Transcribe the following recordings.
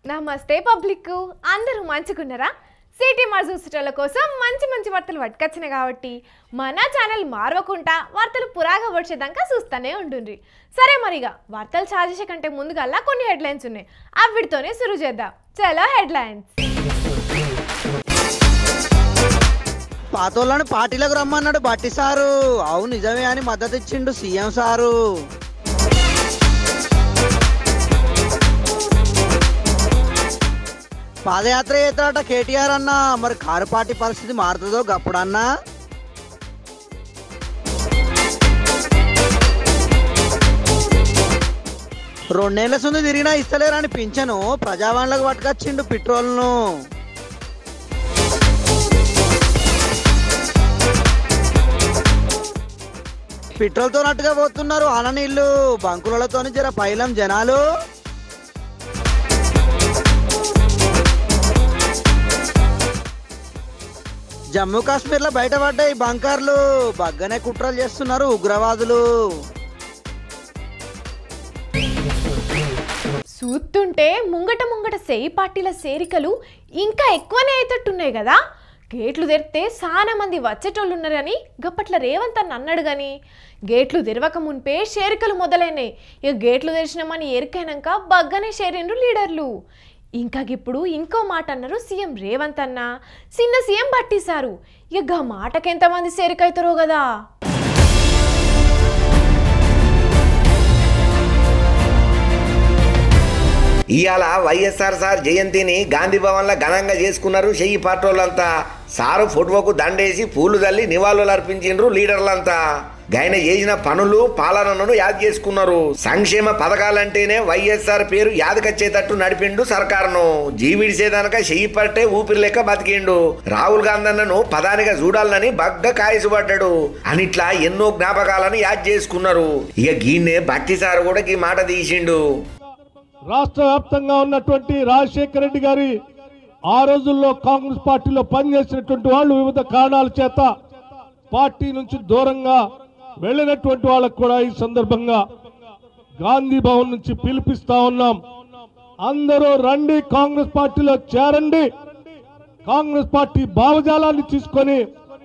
నమస్తే పబ్లిక్ అందరూ మంచుకున్నారా సిటీ మా చూసేటోళ్ళ కోసం మంచి మంచి వార్తలు పట్టుకొచ్చినాయి కాబట్టి మన ఛానల్ మారవకుండా వార్తలు పురాగా వచ్చేదాకా చూస్తూనే ఉంటుండ్రి సరే మరిగా వార్తలు చార్జెస్ కంటే ముందుగల్లా కొన్ని హెడ్లైన్స్ ఉన్నాయి అవిటితోనే సురు చేద్దాం చలో హెడ్లైన్స్ పాతోళ్ళని పార్టీలకు రమ్మన్నాడు బట్టి సారు అవును నిజమే అని మద్దతు ఇచ్చిండు సీఎం సారు పాదయాత్ర చేస్తాడట కేటీఆర్ అన్న మరి కారు పార్టీ పరిస్థితి మారుతుందో గప్పుడన్నా రెండేళ్ల సుంది తిరిగినా ఇస్తలేరని పింఛను ప్రజావాణిలకు పట్టుకొచ్చిండు పెట్రోల్ను పెట్రోల్తో నట్టుగా పోతున్నారు ఆన నీళ్లు బంకులతోని జర పైలం జనాలు జమ్మూ కాశ్మీర్ లో బయటపడ్డాయి బంకర్లు బగ్గనే కుట్రలు చేస్తున్నారు ఉగ్రవాదులు చూస్తుంటే ముంగట ముంగట సేయి పార్టీల చేరికలు ఇంకా ఎక్కువనే అయ్యేటట్టున్నాయి కదా గేట్లు తెరిస్తే చాలా మంది వచ్చేటోళ్ళు ఉన్నారని గప్పట్ల రేవంత్ అన్న అన్నాడు కానీ గేట్లు తెరవక మునిపే చేరికలు మొదలైనాయి ఇక గేట్లు తెరిచినామని ఎరికైనాక బగ్గనే చేరిండ్రు లీడర్లు ఇంకా ఇప్పుడు ఇంకో మాట అన్నారు సీఎం రేవంత్ అన్న చిన్న సీఎం పట్టిసారు ఇక గా మాటకి ఎంతమంది చేరికైతారో కదా ఇవాళ వైఎస్ఆర్ సార్ జయంతిని గాంధీ భవన్లో ఘనంగా చేసుకున్నారు చెయ్యి పార్టోళ్ళంతా సారు ఫోటోకు దండేసి పూలు తల్లి నివాళులు అర్పించిండ్రు లీడర్లంతా గాయన చేసిన పనులు పాలనను యాద్ చేసుకున్నారు సంక్షేమ పథకాలంటేనే వైఎస్ఆర్ పేరు యాదకచ్చేటట్టు నడిపిండు సర్కారును జీవిడిసేదానక చెయ్యి పట్టే ఊపిరి లెక్క బతికిండు రాహుల్ గాంధీ అన్నను పదానిగా చూడాలని బగ్గ కాయసుపడ్డాడు అనిట్లా ఎన్నో జ్ఞాపకాలను యాద్ చేసుకున్నారు ఇక గీన్నే భక్తి సార్ కూడా ఈ మాట తీసిండు రాష్ట్ర వ్యాప్తంగా ఉన్నటువంటి రాజశేఖర రెడ్డి గారి ఆ రోజుల్లో కాంగ్రెస్ పార్టీలో పనిచేసినటువంటి వాళ్ళు వివిధ కారణాల చేత పార్టీ నుంచి దూరంగా వెళ్ళినటువంటి వాళ్ళకు కూడా ఈ సందర్భంగా గాంధీ భవన్ నుంచి పిలిపిస్తా ఉన్నాం అందరూ రండి కాంగ్రెస్ పార్టీలో చేరండి కాంగ్రెస్ పార్టీ భావజాలాన్ని తీసుకొని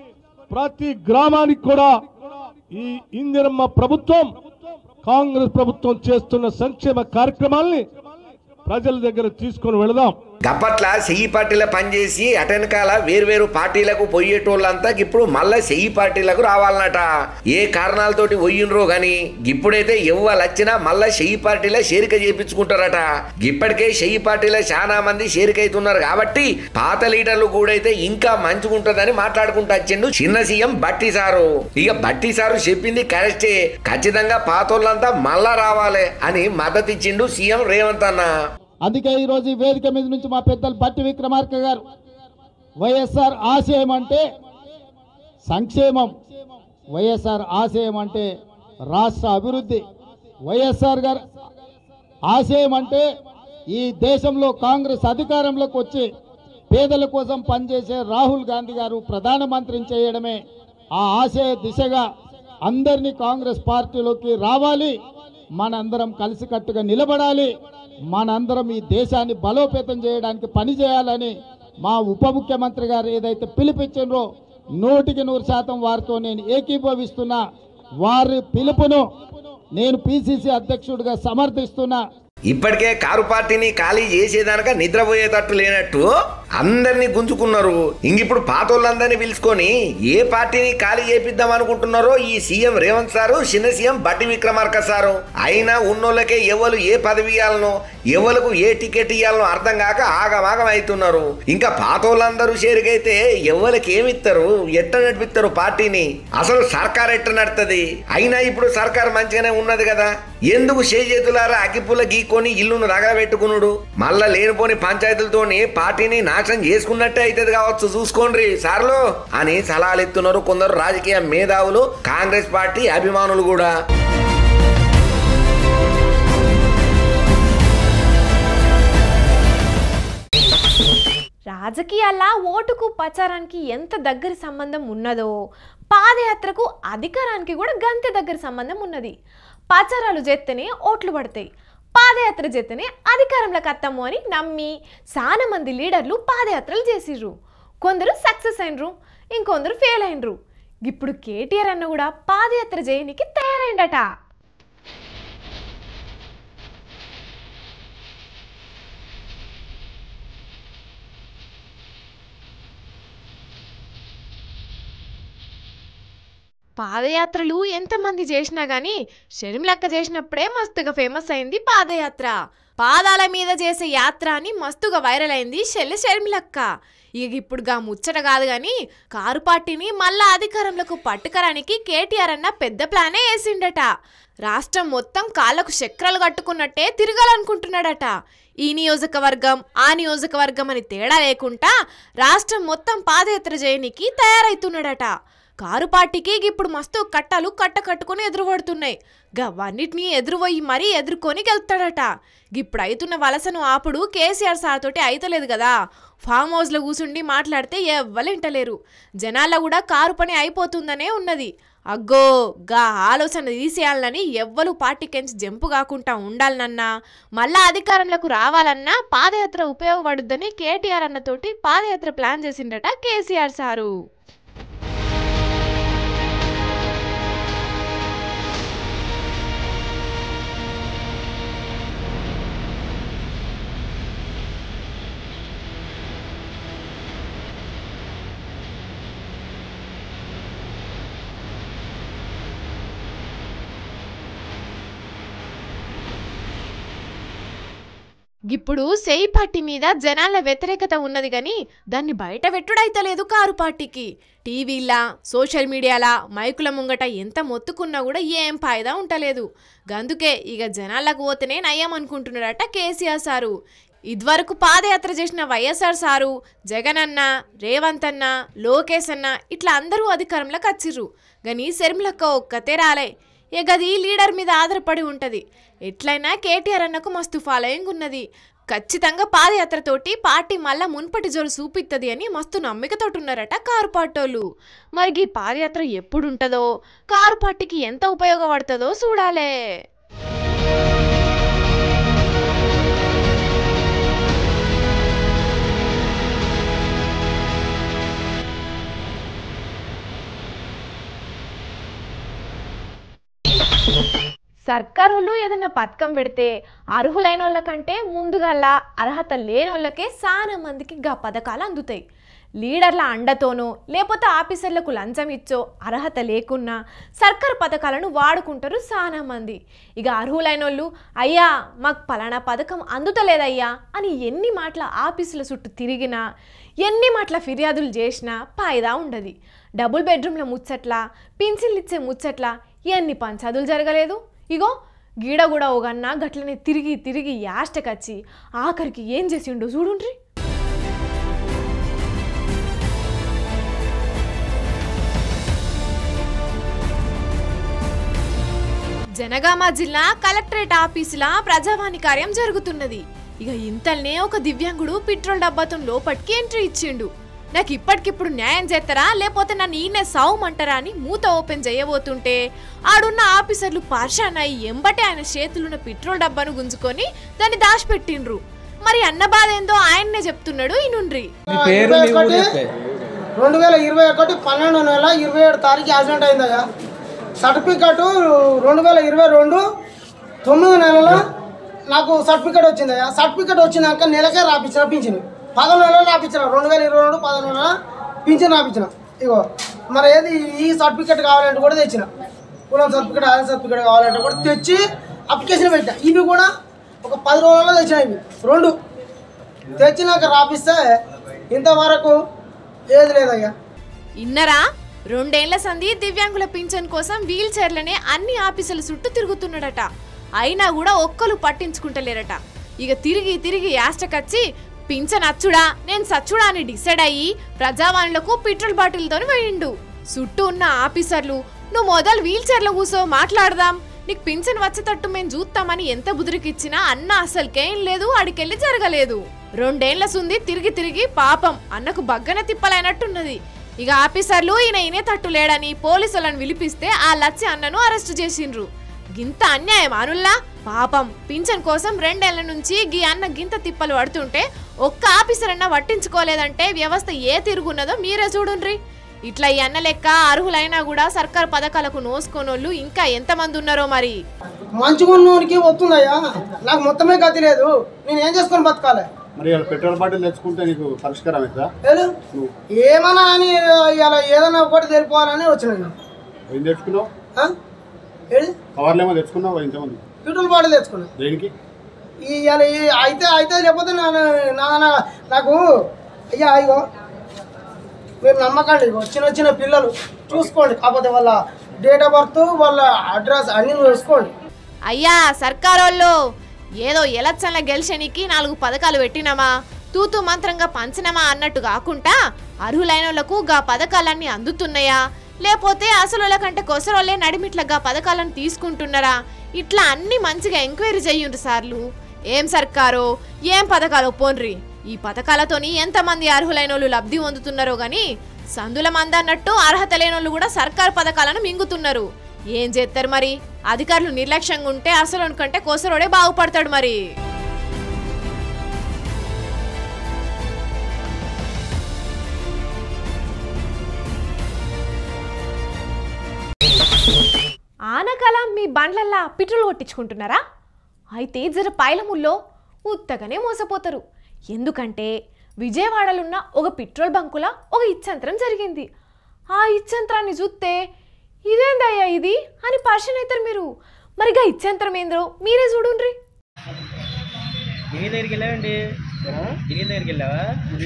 ప్రతి గ్రామానికి కూడా ఈ ఇందిరమ్మ ప్రభుత్వం కాంగ్రెస్ ప్రభుత్వం చేస్తున్న సంక్షేమ కార్యక్రమాల్ని ప్రజల దగ్గర తీసుకొని వెళదాం గప్పట్ల చెయ్యి పార్టీలో పనిచేసి అటెనకాల వేర్వేరు పార్టీలకు పోయేటోళ్ళంతా ఇప్పుడు మళ్ళా చెయ్యి పార్టీలకు రావాలన్నట ఏ కారణాలతోటి పోయినరో గాని ఇప్పుడైతే ఎవ్వరు వచ్చినా మళ్ళా చెయ్యి పార్టీలో చేరిక చేపించుకుంటారట ఇప్పటికే చెయ్యి పార్టీలో చాలా మంది చేరిక అవుతున్నారు కాబట్టి పాత లీడర్లు కూడా అయితే ఇంకా మంచిగుంటదని మాట్లాడుకుంటూ వచ్చిండు చిన్న సీఎం బట్టి సారు ఇక బట్టి సారు చెప్పింది కరెక్టే ఖచ్చితంగా పాతోళ్ళంతా మళ్ళా రావాలి అని మద్దతు ఇచ్చిండు సీఎం రేవంత్ అన్న అందుకే ఈరోజు ఈ వేదిక మీద నుంచి మా పెద్దలు బట్టి విక్రమార్క గారు వైఎస్ఆర్ ఆశయం అంటే సంక్షేమం వైఎస్ఆర్ ఆశయం అంటే రాష్ట్ర అభివృద్ధి వైఎస్ఆర్ గారు ఆశయం అంటే ఈ దేశంలో కాంగ్రెస్ అధికారంలోకి వచ్చి పేదల కోసం పనిచేసే రాహుల్ గాంధీ గారు ప్రధానమంత్రిని చేయడమే ఆ ఆశయ దిశగా అందరినీ కాంగ్రెస్ పార్టీలోకి రావాలి మనందరం కలిసికట్టుగా నిలబడాలి మనందరం ఈ దేశాన్ని బలోపేతం చేయడానికి పని చేయాలని మా ఉప ముఖ్యమంత్రి గారు ఏదైతే పిలిపించారో నూటికి నూరు శాతం వారితో నేను ఏకీభవిస్తున్నా వారి పిలుపును నేను పిసిసి అధ్యక్షుడిగా సమర్థిస్తున్నా ఇప్పటికే కారు పార్టీని ఖాళీ చేసేదానక నిద్రపోయేటట్టు లేనట్టు అందరినీ గుంజుకున్నారు ఇంగిప్పుడు పాతోళ్ళందరినీ పిలుచుకొని ఏ పార్టీని ఖాళీ చేపిద్దాం అనుకుంటున్నారో ఈ సీఎం రేవంత్ సారు చిన్న సీఎం బట్టి విక్రమార్క సారు అయినా ఉన్నోళ్ళకే ఎవరు ఏ పదవి ఇవ్వాలనో ఎవరికి ఏ టికెట్ ఇవ్వాలనో అర్థం కాక ఆగమాగం అవుతున్నారు ఇంకా పాతోళ్ళందరూ చేరికైతే ఎవరికి ఏమిస్తారు ఎట్ట నడిపిస్తారు పార్టీని అసలు సర్కార్ ఎట్ట నడుతుంది అయినా ఇప్పుడు సర్కార్ మంచిగానే ఉన్నది కదా ఎందుకు చేతులారా అగ్గిపుల్ల గీక్కొని ఇల్లును రగలబెట్టుకునుడు మళ్ళా లేనిపోని పంచాయతీలతోని పార్టీని నాశనం చేసుకున్నట్టే అవుతుంది కావచ్చు చూసుకోండి సార్లు అని సలహాలు ఎత్తున్నారు కొందరు రాజకీయ మేధావులు కాంగ్రెస్ పార్టీ అభిమానులు కూడా రాజకీయాల ఓటుకు ప్రచారానికి ఎంత దగ్గర సంబంధం ఉన్నదో పాదయాత్రకు అధికారానికి కూడా గంతే దగ్గర సంబంధం ఉన్నది ప్రచారాలు చేస్తేనే ఓట్లు పడతాయి పాదయాత్ర చేతనే అధికారంలోకి అత్తము అని నమ్మి చాలా మంది లీడర్లు పాదయాత్రలు చేసిర్రు కొందరు సక్సెస్ అయినరు ఇంకొందరు ఫెయిల్ అయినరు ఇప్పుడు కేటీఆర్ అన్న కూడా పాదయాత్ర చేయనికి తయారైందట పాదయాత్రలు ఎంతమంది చేసినా గానీ షర్మిలక్క చేసినప్పుడే మస్తుగా ఫేమస్ అయింది పాదయాత్ర పాదాల మీద చేసే యాత్ర అని మస్తుగా వైరల్ అయింది షెల్లె షర్మిలక్క ఇక ఇప్పుడుగా ముచ్చట కాదు గాని కారు పార్టీని మళ్ళా అధికారంలోకి పట్టుకరానికి కేటీఆర్ అన్న పెద్ద ప్లానే వేసిండట రాష్ట్రం మొత్తం కాళ్ళకు చక్రాలు కట్టుకున్నట్టే తిరగాలనుకుంటున్నాడట ఈ నియోజకవర్గం ఆ నియోజకవర్గం అని తేడా లేకుండా రాష్ట్రం మొత్తం పాదయాత్ర చేయనికి తయారైతున్నాడట కారు పార్టీకి ఇప్పుడు మస్తు కట్టలు కట్ట కట్టుకొని ఎదురుపడుతున్నాయి గవన్నిటిని ఎదురుపోయి మరీ ఎదుర్కొని గెలుతాడట ఇప్పుడు అయితున్న వలసను ఆపుడు కేసీఆర్ సార్ తోటి అయితలేదు కదా ఫామ్ హౌస్లో కూసుండి మాట్లాడితే ఎవ్వలింటలేరు జనాల్లో కూడా కారు పని అయిపోతుందనే ఉన్నది అగ్గో గా ఆలోచన తీసేయాలని ఎవ్వరు పార్టీకెంచి జంపు కాకుండా ఉండాలనన్నా మళ్ళా అధికారంలోకి రావాలన్నా పాదయాత్ర ఉపయోగపడుద్దని కేటీఆర్ అన్నతోటి పాదయాత్ర ప్లాన్ చేసిండట కేసీఆర్ సారు ఇప్పుడు సెయి పార్టీ మీద జనాల వ్యతిరేకత ఉన్నది కానీ దాన్ని బయట పెట్టుడైతలేదు కారు పార్టీకి టీవీలా సోషల్ మీడియాలా మైకుల ముంగట ఎంత మొత్తుకున్నా కూడా ఏం ఫాయిదా ఉంటలేదు గందుకే ఇక జనాలకు పోతేనే నయం అనుకుంటున్నాడట కేసీఆర్ సారు ఇదివరకు పాదయాత్ర చేసిన వైఎస్ఆర్ సారు జగన్ అన్న రేవంత్ అన్న లోకేష్ అన్న ఇట్లా అందరూ అధికారంలోకి వచ్చిర్రు కానీ శర్మిలక్క ఒక్కతే రాలే ఇక గది లీడర్ మీద ఆధారపడి ఉంటది ఎట్లయినా కేటీఆర్ అన్నకు మస్తు ఫాలోయింగ్ ఉన్నది ఖచ్చితంగా పాదయాత్రతోటి పార్టీ మళ్ళా మున్పటి జోరు చూపిస్తుంది అని మస్తు నమ్మికతోటి ఉన్నారట కారు పార్టోళ్ళు మరి ఈ పాదయాత్ర ఎప్పుడు ఉంటుందో కారు పార్టీకి ఎంత ఉపయోగపడుతుందో చూడాలే సర్కార్ వాళ్ళు ఏదైనా పథకం పెడితే అర్హులైన వాళ్ళకంటే ముందుగల్లా అర్హత లేని వాళ్ళకే చాలా మందికి గా పథకాలు అందుతాయి లీడర్ల అండతోనో లేకపోతే ఆఫీసర్లకు లంచం ఇచ్చో అర్హత లేకున్నా సర్కార్ పథకాలను వాడుకుంటారు చాలా మంది ఇక అర్హులైన వాళ్ళు అయ్యా మాకు పలానా పథకం అందుతలేదయ్యా అని ఎన్ని మాటల ఆఫీసుల చుట్టూ తిరిగినా ఎన్ని మాటల ఫిర్యాదులు చేసినా ఫాయిదా ఉండదు డబుల్ బెడ్రూమ్ల ముచ్చట్ల పింఛన్లు ఇచ్చే ముచ్చట్ల ఎన్ని పంచాదులు జరగలేదు ఇగో గీడ కూడా ఓగన్నా గట్లనే తిరిగి తిరిగి యాస్టకచ్చి ఆఖరికి ఏం చేసిండో చూడుండ్రి జనగామ జిల్లా కలెక్టరేట్ ఆఫీసులా ప్రజావాణి కార్యం జరుగుతున్నది ఇక ఇంతల్నే ఒక దివ్యాంగుడు పెట్రోల్ డబ్బాతో లోపటికి ఎంట్రీ ఇచ్చిండు నాకు ఇప్పటికిప్పుడు న్యాయం చేస్తారా లేకపోతే నన్ను ఈయనే సావుమంటారా అని మూత ఓపెన్ చేయబోతుంటే ఆడున్న ఆఫీసర్లు పార్షానాయి ఎంబటే ఆయన చేతులున్న పెట్రోల్ డబ్బాను గుంజుకొని దాన్ని దాచిపెట్టిండ్రు మరి అన్న బాధ ఏందో ఆయన్నే చెప్తున్నాడు ఈనుండ్రి మీ పేరు మీ ఊరు చెప్పే రెండు వేల ఇరవై ఒకటి పన్నెండు నెల ఇరవై ఏడు తారీఖు యాక్సిడెంట్ అయిందయ్యా సర్టిఫికెట్ రెండు వేల ఇరవై రెండు తొమ్మిది నెలల నాకు సర్టిఫికెట్ వచ్చిందయ్యా సర్టిఫికెట్ వచ్చినాక నెలకే రాపించిన పింఛన్ పదకొండు నెలలు రాపించిన రెండు వేల ఇరవై రెండు పదకొండు నెలల పింఛన్ రాపించిన ఇగో మరి ఏది ఈ సర్టిఫికెట్ కావాలంటే కూడా తెచ్చిన కులం సర్టిఫికెట్ ఆధార్ సర్టిఫికెట్ కావాలంటే కూడా తెచ్చి అప్లికేషన్ పెట్టా ఇవి కూడా ఒక పది రోజుల్లో తెచ్చిన ఇవి రెండు తెచ్చినాక రాపిస్తే ఇంతవరకు ఏది లేదయ్యా ఇన్నరా రెండేళ్ల సంధి దివ్యాంగుల పింఛన్ కోసం వీల్ చైర్లనే అన్ని ఆఫీసుల చుట్టూ తిరుగుతున్నాడట అయినా కూడా ఒక్కరు పట్టించుకుంటలేరట ఇక తిరిగి తిరిగి యాస్టకచ్చి పింఛన్ అచ్చుడా నేను సచ్చుడా అని డిసైడ్ అయ్యి ప్రజావాణులకు పెట్రోల్ బాటిల్తో పోయిండు చుట్టూ ఉన్న ఆఫీసర్లు నువ్వు మొదలు వీల్ చైర్లో కూసో మాట్లాడదాం నీకు పింఛన్ వచ్చేటట్టు మేము చూస్తామని ఎంత బుదిరికిచ్చినా అన్న అసలుకేం లేదు అడికెళ్ళి జరగలేదు రెండేళ్ల సుంది తిరిగి తిరిగి పాపం అన్నకు బగ్గన తిప్పలైనట్టున్నది ఇక ఆఫీసర్లు ఈయన ఈయనే తట్టు లేడని పోలీసులను పిలిపిస్తే ఆ లచ్చి అన్నను అరెస్టు చేసిండ్రు గింత అన్యాయం అనుల్లా పాపం పింఛన్ కోసం రెండేళ్ల నుంచి గీ అన్న గింత తిప్పలు పడుతుంటే ఒక్క ఆఫీసర్ అన్న పట్టించుకోలేదంటే వ్యవస్థ ఏ తిరుగున్నదో మీరే చూడుండ్రి ఇట్లా ఈ అన్న లెక్క అర్హులైనా కూడా సర్కారు పథకాలకు నోసుకోనోళ్ళు ఇంకా ఎంతమంది ఉన్నారో మరి మంచిగా ఉన్నోనికి వస్తుందయ్యా నాకు మొత్తమే గతి లేదు నేను ఏం చేసుకొని బతకాలి మరి ఇవాళ పెట్రోల్ బాటిల్ తెచ్చుకుంటే నీకు పరిష్కారం అవుతుందా ఏలు? ఏమన్నా అని ఇలా ఏదైనా ఒకటి తెలిపోవాలని వచ్చినాను ఏం తెచ్చుకున్నావు ఆ? ఏది కవర్లు ఏమో తెచ్చుకున్నావు ఇంతమంది పెట్రోల్ బాటిల్ తెచ్చుకున్నాను దేనికి ఈ ఇవాళ ఈ అయితే అయితే లేకపోతే నా నా- నా- నాకు అయ్యా అయ్యో మీరు నమ్మకండి ఇగో చిన్న చిన్న పిల్లలు చూసుకోండి కాకపోతే వాళ్ళ డేట్ ఆఫ్ బర్త్ వాళ్ళ అడ్రస్ అన్నీ చూసుకోండి అయ్యా సర్కారోళ్ళు ఏదో ఎలక్షన్ల గెలిచనికి నాలుగు పథకాలు పెట్టినామా తూతు మంత్రంగా పంచినమా అన్నట్టు కాకుండా అర్హులైన వాళ్ళకు గా పథకాలన్నీ అందుతున్నాయా లేకపోతే అసలు కంటే కొసరోళ్ళే నడిమిట్ల గా పథకాలను తీసుకుంటున్నారా ఇట్లా అన్ని మంచిగా ఎంక్వైరీ చెయ్యుండ్రు సార్లు ఏం సర్కారో ఏం పథకాలు పోన్రి ఈ పథకాలతోని ఎంతమంది అర్హులైన వాళ్ళు లబ్ధి పొందుతున్నారో గాని సందుల మంది అన్నట్టు అర్హత లేని వాళ్ళు కూడా సర్కారు పథకాలను మింగుతున్నారు ఏం చేస్తారు మరి అధికారులు నిర్లక్ష్యంగా ఉంటే అసలు కంటే కోసరోడే బాగుపడతాడు మరి ఆనకాలం మీ బండ్లల్లా పెట్రోల్ కొట్టించుకుంటున్నారా అయితే జర పైలముల్లో ఉత్తగానే మోసపోతారు ఎందుకంటే విజయవాడలున్న ఒక పెట్రోల్ బంకుల ఒక ఇచ్చంత్రం జరిగింది ఆ ఇచ్చంత్రాన్ని చూస్తే ఇదేందయ్యా ఇది అని పరిశీలన అవుతారు మీరు మరిగా ఇచ్చంత్రం ఏందో మీరే చూడుండ్రి గిరి దగ్గరికి వెళ్ళావండి గిరి దగ్గరికి వెళ్ళావా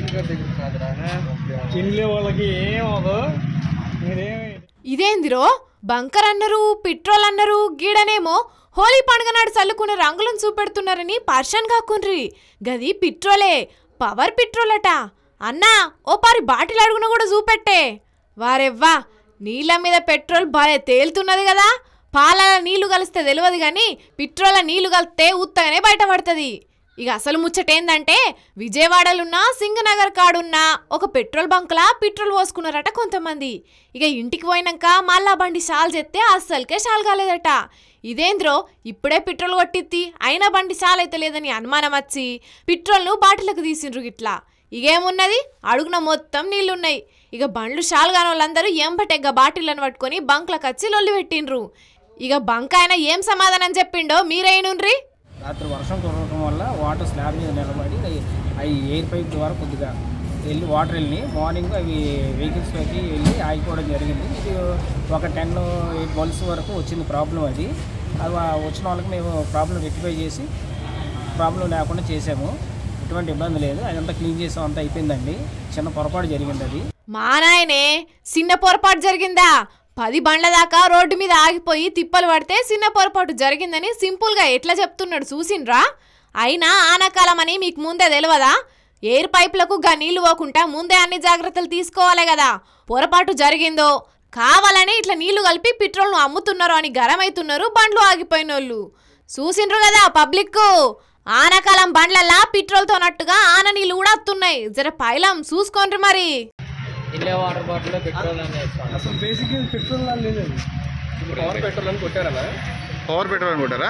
చిన్లే వాళ్ళకి ఏమవుదు మీరేమి ఇదేందిరో బంకర్ అన్నారు పెట్రోల్ అన్నారు గీడనేమో హోలీ పండుగ నాడు చల్లుకునే రంగులను చూపెడుతున్నారని పర్షన్ కాకుండ్రి గది పెట్రోలే పవర్ పెట్రోల్ అట అన్నా ఓ పారి బాటిల్ అడుగున కూడా చూపెట్టే వారెవ్వా నీళ్ళ మీద పెట్రోల్ భలే తేలుతున్నది కదా పాలలో నీళ్లు కలిస్తే తెలియదు కానీ పెట్రోల్ నీళ్లు కలిస్తే ఉత్తగానే బయటపడుతుంది ఇక అసలు ముచ్చటేందంటే విజయవాడలున్న సింగనగర్ కాడున్న ఒక పెట్రోల్ బంక్లా పెట్రోల్ పోసుకున్నారట కొంతమంది ఇక ఇంటికి పోయినాక మళ్ళా బండి షాల్ చెప్తే అస్సలకే షాల్ కాలేదట ఇదేంద్రో ఇప్పుడే పెట్రోల్ కొట్టిద్ది అయినా బండి షాల్ అయితే లేదని అనుమానం వచ్చి పెట్రోల్ను బాటిలకు తీసిండ్రు గిట్లా ఇగేమున్నది అడుగున మొత్తం నీళ్లున్నాయి ఇక బండ్లు షాల్ కాని వాళ్ళందరూ ఎంబటెగ్గ బాటిళ్లను పట్టుకొని బంక్లకు వచ్చి లొల్లి పెట్టిండ్రు ఇక బంక్ ఆయన ఏం సమాధానం చెప్పిండో మీరేనుండ్రి రాత్రి వర్షం కురవడం వల్ల వాటర్ స్లాబ్ మీద నిలబడి అవి- అవి ఎయిర్ పైప్ ద్వారా కొద్దిగా వెళ్ళి వాటర్ వెళ్ళి మార్నింగ్ అవి వెహికల్స్లోకి వెళ్ళి ఆగిపోవడం జరిగింది ఇది ఒక టెన్ ఎయిట్ బల్స్ వరకు వచ్చింది ప్రాబ్లం అది అది వా- వచ్చిన వాళ్ళకి మేము ప్రాబ్లం రెక్టిఫై చేసి ప్రాబ్లం లేకుండా చేసాము ఎటువంటి ఇబ్బంది లేదు అదంతా క్లీన్ చేసాం అంతా అయిపోయిందండి చిన్న పొరపాటు జరిగింది అది మా నాయనే చిన్న పొరపాటు జరిగిందా పది బండ్ల దాకా రోడ్డు మీద ఆగిపోయి తిప్పలు పడితే చిన్న పొరపాటు జరిగిందని సింపుల్గా ఎట్లా చెప్తున్నాడు చూసిండ్రా అయినా ఆనకాలం అని మీకు ముందే తెలియదా ఎయిర్ పైపులకు గా నీళ్లు పోకుండా ముందే అన్ని జాగ్రత్తలు తీసుకోవాలి కదా పొరపాటు జరిగిందో కావాలని ఇట్లా నీళ్లు కలిపి పెట్రోల్ను అమ్ముతున్నారు అని గరమైతున్నారు బండ్లు ఆగిపోయినోళ్ళు చూసిండ్రు కదా పబ్లిక్ ఆనకాలం బండ్లల్లా పెట్రోల్తో నట్టుగా ఆన నీళ్ళు కూడా వస్తున్నాయి జర పైలం చూసుకోండి మరి వెళ్ళే వాటర్ బాటిల్లో పెట్రోల్ అనేది అసలు బేసిక్ పెట్రోల్ లేదు పవర్ పెట్రోల్ అని కొట్టారా పవర్ పెట్రోల్ అనుకుంటారా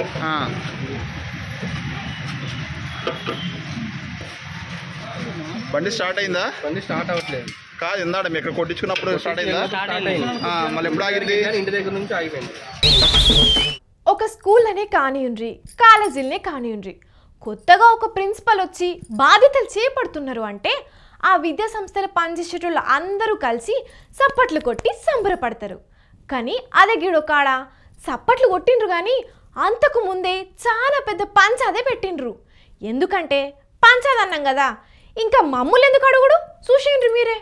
బండి స్టార్ట్ అయిందా బండి స్టార్ట్ అవ్వట్లేదు కాదు ఇందాడ మీ ఇక్కడ కొట్టించుకున్నప్పుడు స్టార్ట్ అయిందా స్టార్ట్ అయింది ఆ, మళ్ళీ ఎప్పుడు ఆగింది ఇంటి దగ్గర నుంచి ఆగిపోయింది ఒక స్కూల్లోనే కానియుండ్రి కాలేజీలనే కానియుండ్రి కొత్తగా ఒక ప్రిన్సిపల్ వచ్చి బాధ్యతలు చేపడుతున్నారు అంటే ఆ విద్యా సంస్థల పనిచేసేటోళ్ళు అందరూ కలిసి సప్పట్లు కొట్టి సంబరపడతారు కానీ అదే గిడో కాడ సప్పట్లు కొట్టిండ్రు కానీ అంతకు ముందే చాలా పెద్ద పంచాదే పెట్టిండ్రు ఎందుకంటే పంచాది అన్నాం కదా ఇంకా మమ్ములు ఎందుకు అడుగుడు చూసిండ్రు మీరే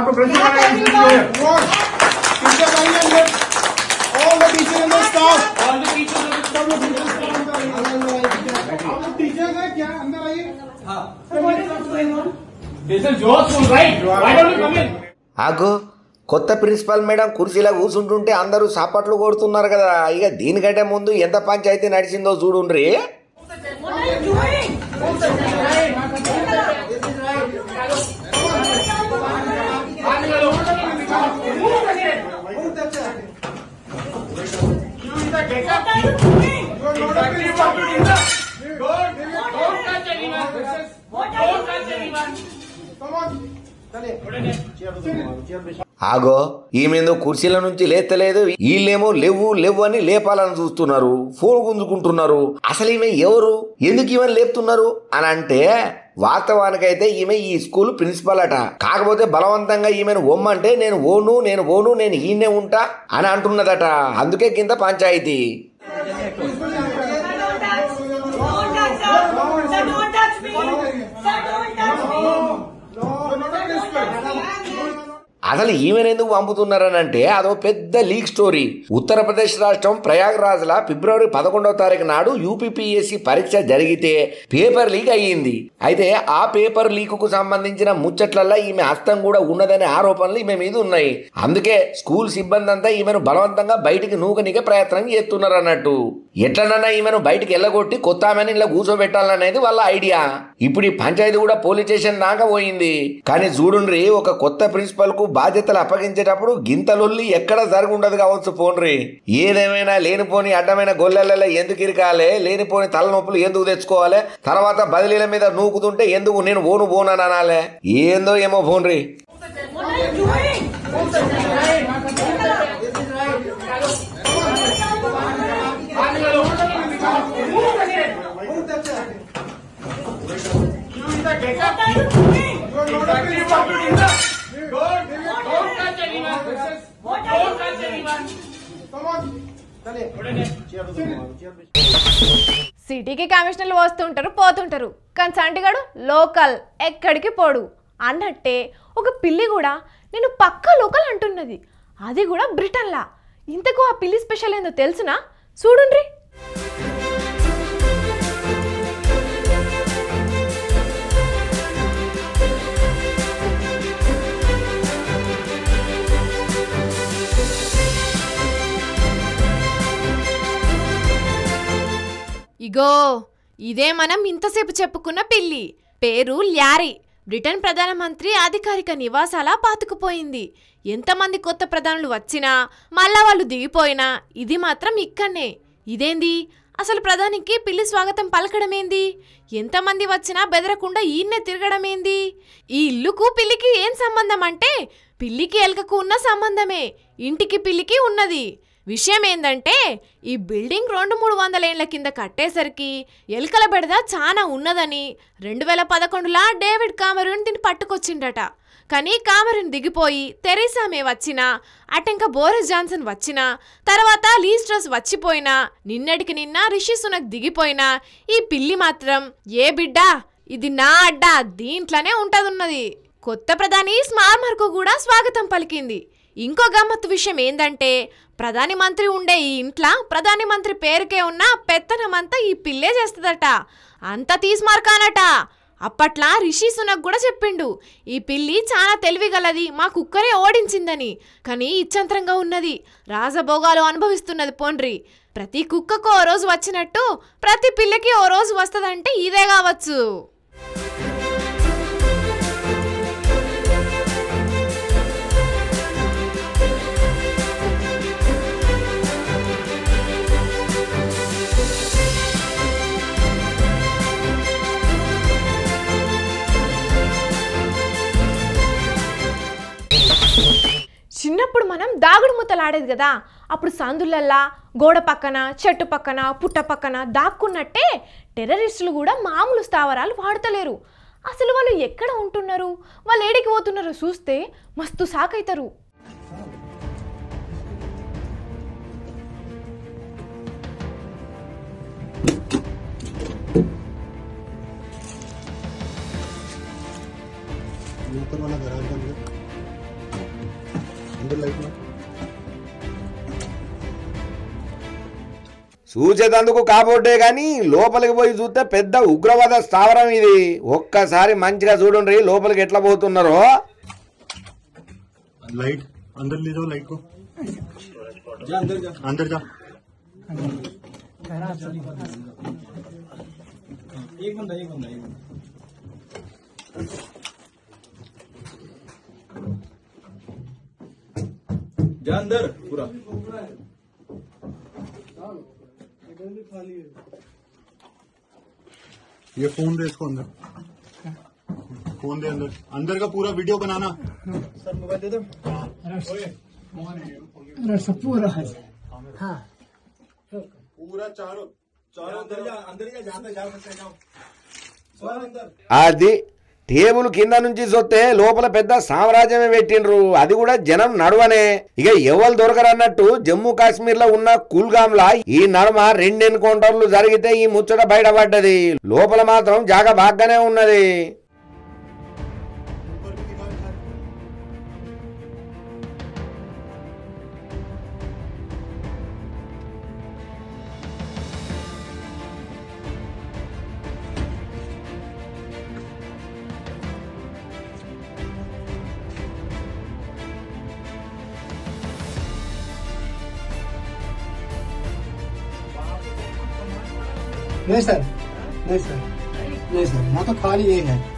ఆగో కొత్త ప్రిన్సిపల్ మేడం కుర్చీలో కూర్చుంటుంటే అందరూ సాపట్లు కొడుతున్నారు కదా ఇక దీనికంటే ముందు ఎంత పంచాయతీ నడిచిందో చూడుండ్రి ఆగో ఈమెందో కుర్చీల నుంచి లేస్తలేదు వీళ్ళేమో లేవు లేవు అని లేపాలని చూస్తున్నారు ఫోన్ గుంజుకుంటున్నారు అసలు ఈమె ఎవరు ఎందుకు ఈమెను లేపుతున్నారు అని అంటే వాస్తవానికైతే ఈమె ఈ స్కూల్ ప్రిన్సిపల్ అట కాకపోతే బలవంతంగా ఈమెను ఒమ్మంటే నేను ఓను నేను ఓను నేను ఈయనే ఉంటా అని అంటున్నదట అందుకే కింద పంచాయతీ అసలు ఈమెను ఎందుకు పంపుతున్నారనంటే అదో పెద్ద లీక్ స్టోరీ ఉత్తరప్రదేశ్ రాష్ట్రం ప్రయాగ్రాజ్ లా ఫిబ్రవరి పదకొండవ తారీఖు నాడు యూపీపీఎస్సీ పరీక్ష జరిగితే పేపర్ లీక్ అయ్యింది అయితే ఆ పేపర్ లీక్ కు సంబంధించిన ముచ్చట్లల్లో ఈమె హస్తం కూడా ఉన్నదనే ఆరోపణలు ఈమె మీద ఉన్నాయి అందుకే స్కూల్ సిబ్బంది అంతా ఈమెను బలవంతంగా బయటికి నూకనికే ప్రయత్నం చేస్తున్నారు అన్నట్టు ఎట్లనన్నా ఈమెను బయటికి వెళ్ళగొట్టి కొత్త ఆమెను ఇలా కూర్చోబెట్టాలనేది వాళ్ళ ఐడియా ఇప్పుడు ఈ పంచాయతీ కూడా పోలీస్ స్టేషన్ దాకా పోయింది కానీ చూడుండ్రి ఒక కొత్త ప్రిన్సిపల్ కు బాధ్యతలు అప్పగించేటప్పుడు గింతలొల్లి ఎక్కడ జరుగుండదు కావచ్చు పోన్రి ఏదేమైనా లేనిపోని అడ్డమైన గొల్లెలలో ఎందుకు ఇరకాలే లేనిపోని తలనొప్పులు ఎందుకు తెచ్చుకోవాలి తర్వాత బదిలీల మీద నూకుతుంటే ఎందుకు నేను ఓను బోనని అనాలే ఏందో ఏమో పోన్రి సిటీకి కమిషనర్లు వస్తుంటారు పోతుంటారు కానీ సంటిగాడు లోకల్ ఎక్కడికి పోడు అన్నట్టే ఒక పిల్లి కూడా నేను పక్కా లోకల్ అంటున్నది అది కూడా బ్రిటన్లా ఇంతకు ఆ పిల్లి స్పెషల్ ఏందో తెలుసునా చూడుండ్రి ఇగో ఇదే మనం ఇంతసేపు చెప్పుకున్న పిల్లి పేరు ల్యారీ బ్రిటన్ ప్రధానమంత్రి అధికారిక నివాసాల పాతుకుపోయింది ఎంతమంది కొత్త ప్రధానులు వచ్చినా మళ్ళా వాళ్ళు దిగిపోయినా ఇది మాత్రం ఇక్కడనే ఇదేంది అసలు ప్రధానికి పిల్లి స్వాగతం పలకడమేంది ఎంతమంది వచ్చినా బెదరకుండా ఈయన్నే తిరగడమేంది ఈ ఇల్లుకు పిల్లికి ఏం సంబంధం అంటే పిల్లికి ఎలకకు ఉన్న సంబంధమే ఇంటికి పిల్లికి ఉన్నది విషయం ఏందంటే ఈ బిల్డింగ్ రెండు మూడు వందల ఏళ్ల కింద కట్టేసరికి ఎలుకల బెడద చాలా ఉన్నదని రెండు వేల పదకొండులా డేవిడ్ కామరూన్ దీన్ని పట్టుకొచ్చిండట కానీ కామరూన్ దిగిపోయి తెరీసా మే వచ్చినా అటెంక బోరిస్ జాన్సన్ వచ్చినా తర్వాత లీస్ట్రస్ వచ్చిపోయినా నిన్నటికి నిన్న రిషి సునక్ దిగిపోయినా ఈ పిల్లి మాత్రం ఏ బిడ్డా ఇది నా అడ్డా దీంట్లోనే ఉంటదున్నది కొత్త ప్రధాని స్మార్మర్కు కూడా స్వాగతం పలికింది ఇంకో గమ్మత్తు విషయం ఏందంటే ప్రధాని మంత్రి ఉండే ఈ ఇంట్లో ప్రధాని మంత్రి పేరుకే ఉన్న పెత్తనమంతా ఈ పిల్లే చేస్తుందట అంత తీస్మార్కానట అప్పట్లా రిషి సునక్ కూడా చెప్పిండు ఈ పిల్లి చాలా తెలివిగలది మా కుక్కరే ఓడించిందని కానీ ఇచ్చంతరంగా ఉన్నది రాజభోగాలు అనుభవిస్తున్నది పోండ్రి ప్రతి కుక్కకు ఓ రోజు వచ్చినట్టు ప్రతి పిల్లకి ఓ రోజు వస్తుందంటే ఇదే కావచ్చు చిన్నప్పుడు మనం దాగుడు మూతలు ఆడేది కదా అప్పుడు సందులల్లా గోడ పక్కన చెట్టు పక్కన పుట్ట పక్కన దాక్కున్నట్టే టెర్రరిస్టులు కూడా మామూలు స్థావరాలు వాడతలేరు అసలు వాళ్ళు ఎక్కడ ఉంటున్నారు వాళ్ళు ఏడికి పోతున్నారో చూస్తే మస్తు సాకైతారు ऊपर वाला गराज बंद कर अंदर लाइट में చూసేదందుకు కాబోటే గాని లోపలికి పోయి చూస్తే పెద్ద ఉగ్రవాద స్థావరం ఇది ఒక్కసారి మంచిగా చూడండి లోపలికి ఎట్లా పోతున్నారో लाइट अंदर ले जाओ लाइट को जा अंदर जा अंदर जा एक बंदा एक बंदा एक बंदा जा अंदर पूरा ये फोन दे इसको अंदर फोन दे अंदर अंदर का पूरा वीडियो बनाना सर मोबाइल दे दो रस पूरा है हाँ पूरा चारों चारों अंदर जा अंदर जा जहाँ तक जा सकते हैं जाओ सर अंदर అది టేబుల్ కింద నుంచి చూస్తే లోపల పెద్ద సామ్రాజ్యమే పెట్టిండ్రు అది కూడా జనం నడవనే ఇక ఎవరు దొరకరన్నట్టు జమ్మూ కాశ్మీర్ లో ఉన్న కుల్గామ్ లా ఈ నడుమ రెండు ఎన్కౌంటర్లు జరిగితే ఈ ముచ్చట బయటపడ్డది లోపల మాత్రం జాగ బాగానే ఉన్నది नहीं सर नहीं सर नहीं सर यहाँ तो खाली ये है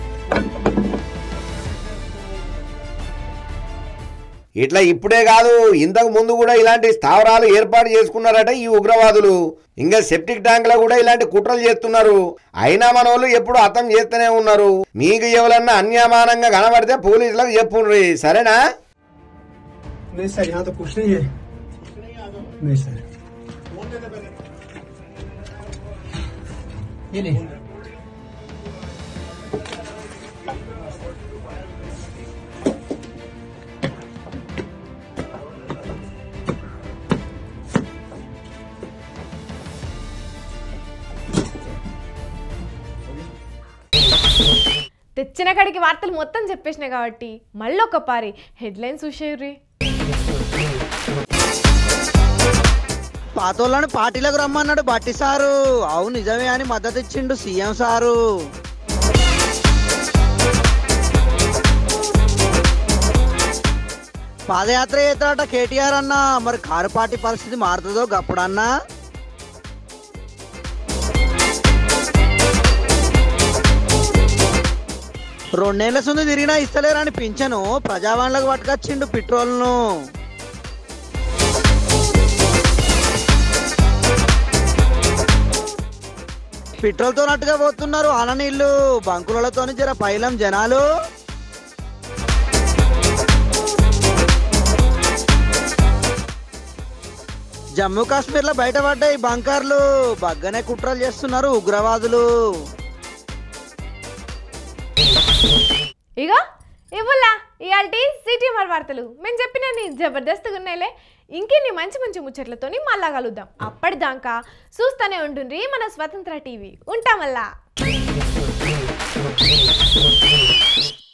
ఇట్లా ఇప్పుడే కాదు ఇంతకు ముందు కూడా ఇలాంటి స్థావరాలు ఏర్పాటు చేసుకున్నారట ఈ ఉగ్రవాదులు ఇంకా సెప్టిక్ ట్యాంక్ లో కూడా ఇలాంటి కుట్రలు చేస్తున్నారు అయినా మన వాళ్ళు ఎప్పుడు అర్థం చేస్తూనే ఉన్నారు మీకు ఎవరన్నా అన్యామానంగా కనబడితే పోలీసులకు చెప్పుండ్రి సరేనా नहीं सर यहाँ तो कुछ नहीं है नहीं सर ये नहीं తెచ్చిన కాడికి వార్తలు మొత్తం చెప్పేసిన కాబట్టి మళ్ళీ ఒక పారి హెడ్లైన్స్ చూసేయుర్రి పాతోళ్ళని పార్టీలకు రమ్మన్నాడు బట్టి సారు అవును నిజమే అని మద్దతు ఇచ్చిండు సీఎం సారు పాదయాత్ర చేస్తాడట కేటీఆర్ అన్న మరి కారు పార్టీ పరిస్థితి మారుతుందో గప్పుడన్నా రెండేళ్ల సుంది తిరిగినా ఇస్తలేరని పింఛను ప్రజావాణిలకు పట్టుకొచ్చిండు పెట్రోల్ను పెట్రోల్తో నట్టుగా పోతున్నారు ఆన నీళ్లు బంకులతో జర పైలం జనాలు జమ్మూ కాశ్మీర్ లో బయటపడ్డాయి బంకర్లు బగ్గనే కుట్రలు చేస్తున్నారు ఉగ్రవాదులు ఇగో ఇవ్వలా ఇవాళ సిటీ మరి వార్తలు మేము చెప్పినని జబర్దస్త్గా ఉన్నాయిలే ఇంకెన్ని మంచి మంచి ముచ్చట్లతోని మళ్ళా కలుద్దాం అప్పటిదాకా చూస్తూనే ఉంటుండ్రి మన స్వతంత్ర టీవీ ఉంటామల్లా